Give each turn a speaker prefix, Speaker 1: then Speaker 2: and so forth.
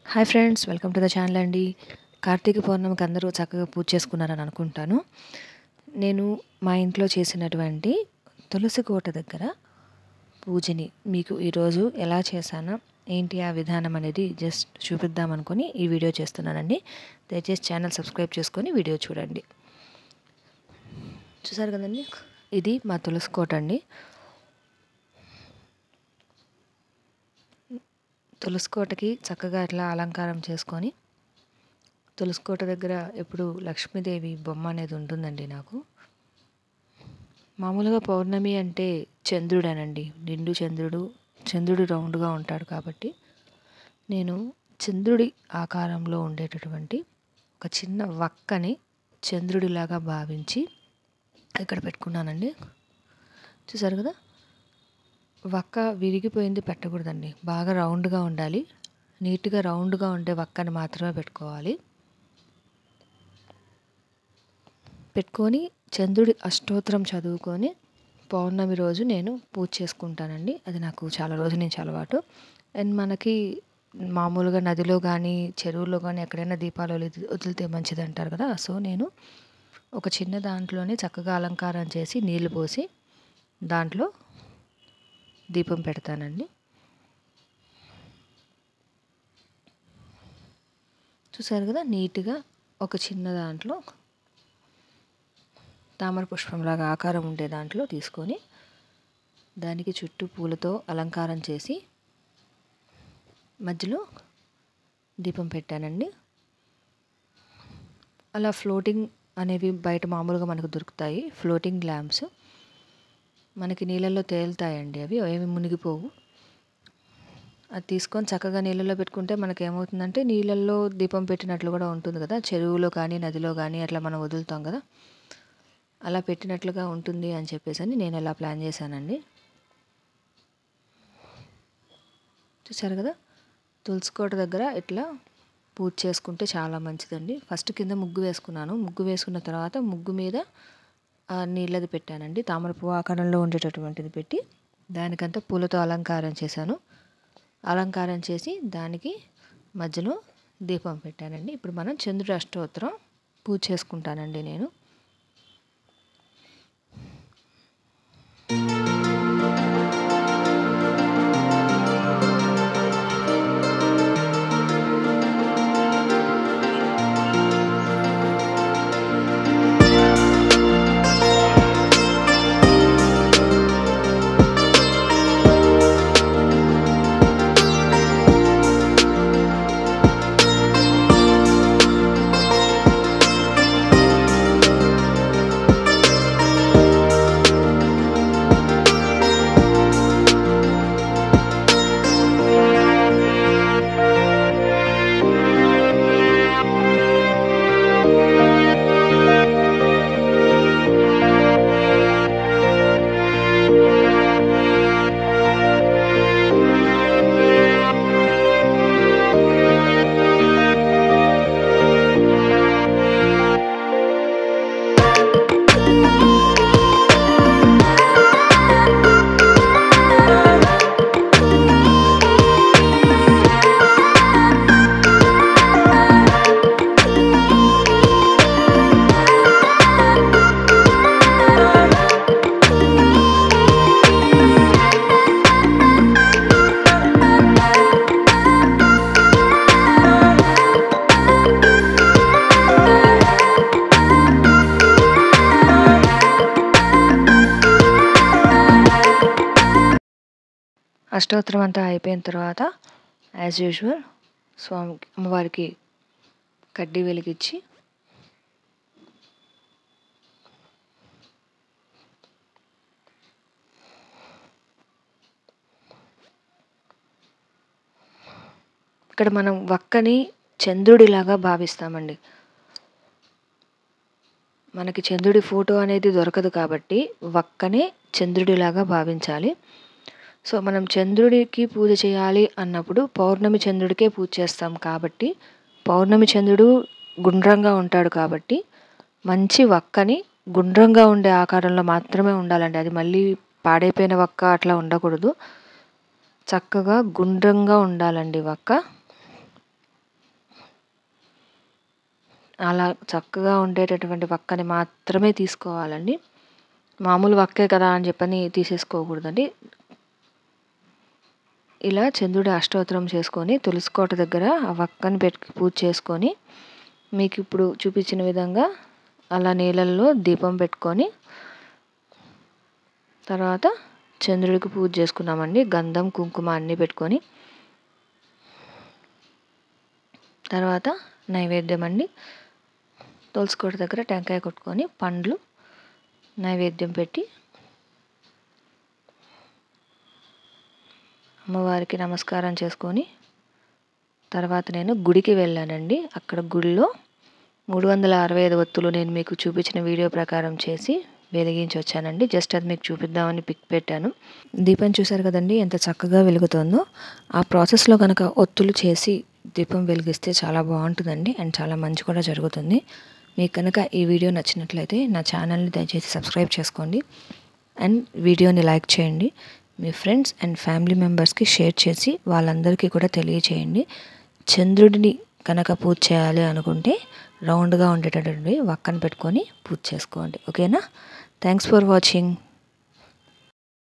Speaker 1: hi friends welcome to the channel అండి కార్తీక పౌర్ణమికి అందరూ చక్కగా పూజ చేసుకున్నారని అనుకుంటాను నేను మా ఇంట్లో చేసినటువంటి తులసి కోట దగ్గర పూజని మీకు ఈరోజు ఎలా చేశానో ఏంటి ఆ విధానం అనేది జస్ట్ చూపిద్దాం అనుకొని ఈ వీడియో చేస్తున్నానండి దయచేసి ఛానల్ సబ్స్క్రైబ్ చేసుకొని వీడియో చూడండి చూసారు కదండి ఇది మా తులసి కోట అండి తులసికోటకి చక్కగా ఇట్లా అలంకారం చేసుకొని తులసికోట దగ్గర ఎప్పుడు లక్ష్మీదేవి బొమ్మ అనేది ఉంటుందండి నాకు మామూలుగా పౌర్ణమి అంటే చంద్రుడేనండి నిండు చంద్రుడు చంద్రుడు రౌండ్గా ఉంటాడు కాబట్టి నేను చంద్రుడి ఆకారంలో ఉండేటటువంటి ఒక చిన్న వక్కని చంద్రుడిలాగా భావించి ఇక్కడ పెట్టుకున్నానండి చూసారు కదా వక్క విరిగిపోయింది పెట్టకూడదండి బాగా రౌండ్గా ఉండాలి నీట్గా రౌండ్గా ఉండే వక్కని మాత్రమే పెట్టుకోవాలి పెట్టుకొని చంద్రుడి అష్టోత్తరం చదువుకొని పౌర్ణమి రోజు నేను పూజ చేసుకుంటానండి అది నాకు చాలా రోజు నుంచి అలవాటు అండ్ మనకి మామూలుగా నదిలో కానీ చెరువులో కానీ ఎక్కడైనా దీపాలు వదిలి- వదిలితే మంచిది అంటారు కదా సో నేను ఒక చిన్న దాంట్లోనే చక్కగా అలంకారం చేసి నీళ్లు పోసి దాంట్లో దీపం పెడతానండి చూసారు కదా నీట్గా ఒక చిన్న దాంట్లో తామర పుష్పంలాగా ఆకారం ఉండే దాంట్లో తీసుకొని దానికి చుట్టూ పూలతో అలంకారం చేసి మధ్యలో దీపం పెట్టానండి అలా ఫ్లోటింగ్ అనేవి బయట మామూలుగా మనకు దొరుకుతాయి ఫ్లోటింగ్ ల్యాంప్స్ మనకి నీళ్ళల్లో తేలుతాయండి అవి ఏమి మునిగిపోవు అది తీసుకొని చక్కగా నీళ్ళలో పెట్టుకుంటే మనకి ఏమవుతుందంటే నీళ్ళల్లో దీపం పెట్టినట్లు కూడా ఉంటుంది కదా చెరువులో కానీ నదిలో కానీ అట్లా మనం వదులుతాం కదా అలా పెట్టినట్లుగా ఉంటుంది అని చెప్పేసి అని నేను అలా ప్లాన్ చేశానండి చూసారు కదా తులసికోట దగ్గర ఇట్లా పూజ చేసుకుంటే చాలా మంచిదండి ఫస్ట్ కింద ముగ్గు వేసుకున్నాను ముగ్గు వేసుకున్న తర్వాత ముగ్గు మీద ఆ నీళ్ళది పెట్టానండి తామర పువ్వు ఆకారంలో ఉండేటటువంటిది పెట్టి దానికంతా పూలతో అలంకారం చేశాను అలంకారం చేసి దానికి మధ్యలో దీపం పెట్టానండి ఇప్పుడు మనం చంద్రుడి అష్టోత్తరం పూజ చేసుకుంటానండి నేను అష్టోత్తరం అంతా అయిపోయిన తర్వాత యాజ్ యూజువల్ స్వామికి అమ్మవారికి కడ్డీ వెలిగించి ఇక్కడ మనం వక్కని చంద్రుడిలాగా భావిస్తామండి మనకి చంద్రుడి ఫోటో అనేది దొరకదు కాబట్టి వక్కనే చంద్రుడిలాగా భావించాలి సో మనం చంద్రుడికి పూజ చేయాలి అన్నప్పుడు పౌర్ణమి చంద్రుడికే పూజ చేస్తాం కాబట్టి పౌర్ణమి చంద్రుడు గుండ్రంగా ఉంటాడు కాబట్టి మంచి వక్కని గుండ్రంగా ఉండే ఆకారంలో మాత్రమే ఉండాలండి అది మళ్ళీ పాడైపోయిన వక్క అట్లా ఉండకూడదు చక్కగా గుండ్రంగా ఉండాలండి వక్క అలా చక్కగా ఉండేటటువంటి వక్కని మాత్రమే తీసుకోవాలండి మామూలు వక్కే కదా అని చెప్పని తీసేసుకోకూడదండి ఇలా చంద్రుడి అష్టోత్తరం చేసుకొని తులసికోట దగ్గర ఆ వక్కని పెట్టి పూజ చేసుకొని మీకు ఇప్పుడు చూపించిన విధంగా అలా నీళ్ళల్లో దీపం పెట్టుకొని తర్వాత చంద్రుడికి పూజ చేసుకున్నామండి గంధం కుంకుమ అన్నీ పెట్టుకొని తర్వాత నైవేద్యం అండి తులసికోట దగ్గర టెంకాయ కొట్టుకొని పండ్లు నైవేద్యం పెట్టి అమ్మవారికి నమస్కారం చేసుకొని తర్వాత నేను గుడికి వెళ్ళానండి అక్కడ గుడిలో మూడు వందల అరవై ఐదు ఒత్తులు నేను మీకు చూపించిన వీడియో ప్రకారం చేసి వెలిగించి వచ్చానండి జస్ట్ అది మీకు చూపిద్దామని పిక్ పెట్టాను దీపం చూశారు కదండి ఎంత చక్కగా వెలుగుతుందో ఆ ప్రాసెస్లో కనుక ఒత్తులు చేసి దీపం వెలిగిస్తే చాలా బాగుంటుందండి అండ్ చాలా మంచి కూడా జరుగుతుంది మీకు కనుక ఈ వీడియో నచ్చినట్లయితే నా ఛానల్ని దయచేసి సబ్స్క్రైబ్ చేసుకోండి అండ్ వీడియోని లైక్ చేయండి మీ ఫ్రెండ్స్ అండ్ ఫ్యామిలీ మెంబర్స్కి షేర్ చేసి వాళ్ళందరికీ కూడా తెలియచేయండి చంద్రుడిని కనుక పూజ చేయాలి అనుకుంటే రౌండ్గా ఉండేటటువంటి వక్కను పెట్టుకొని పూజ చేసుకోండి ఓకేనా థ్యాంక్స్ ఫర్ వాచింగ్